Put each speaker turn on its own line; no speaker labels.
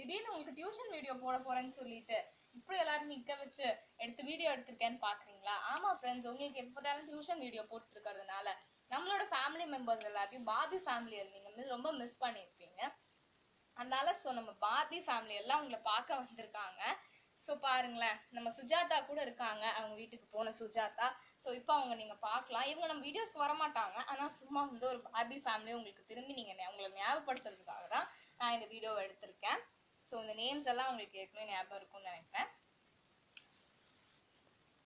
திடீர்னு உங்களுக்கு tuition video போட போறேன்னு சொல்லிட்டு இப்படி எல்லாரும் நிக்க வச்சு எடுத்து வீடியோ எடுத்திருக்கேன்னு பாக்குறீங்களா ஆமா ஃப்ரெண்ட்ஸ் உங்களுக்கு எப்போதாலும் டியூஷன் வீடியோ போட்டு இருக்கிறதுனால நம்மளோட ஃபேமிலி மெம்பர்ஸ் எல்லாத்தையும் பாபி ஃபேமிலியை நீங்க வந்து ரொம்ப மிஸ் பண்ணியிருப்பீங்க அதனால ஸோ நம்ம பார்பி ஃபேமிலி எல்லாம் உங்களை பார்க்க வந்திருக்காங்க ஸோ பாருங்களேன் நம்ம சுஜாதா கூட இருக்காங்க அவங்க வீட்டுக்கு போன சுஜாதா ஸோ இப்போ அவங்க நீங்கள் பார்க்கலாம் இவங்க நம்ம வீடியோஸ்க்கு வரமாட்டாங்க ஆனால் சும்மா வந்து ஒரு பார்பி ஃபேமிலி உங்களுக்கு திரும்பி நீங்கள் உங்களை ஞாபகப்படுத்துறதுக்காக தான் நான் இந்த வீடியோவை எடுத்திருக்கேன் ஸோ இந்த நேம்ஸ் எல்லாம் உங்களுக்கு ஏற்கனவே ஞாபகம் இருக்கும்னு நினைக்கிறேன்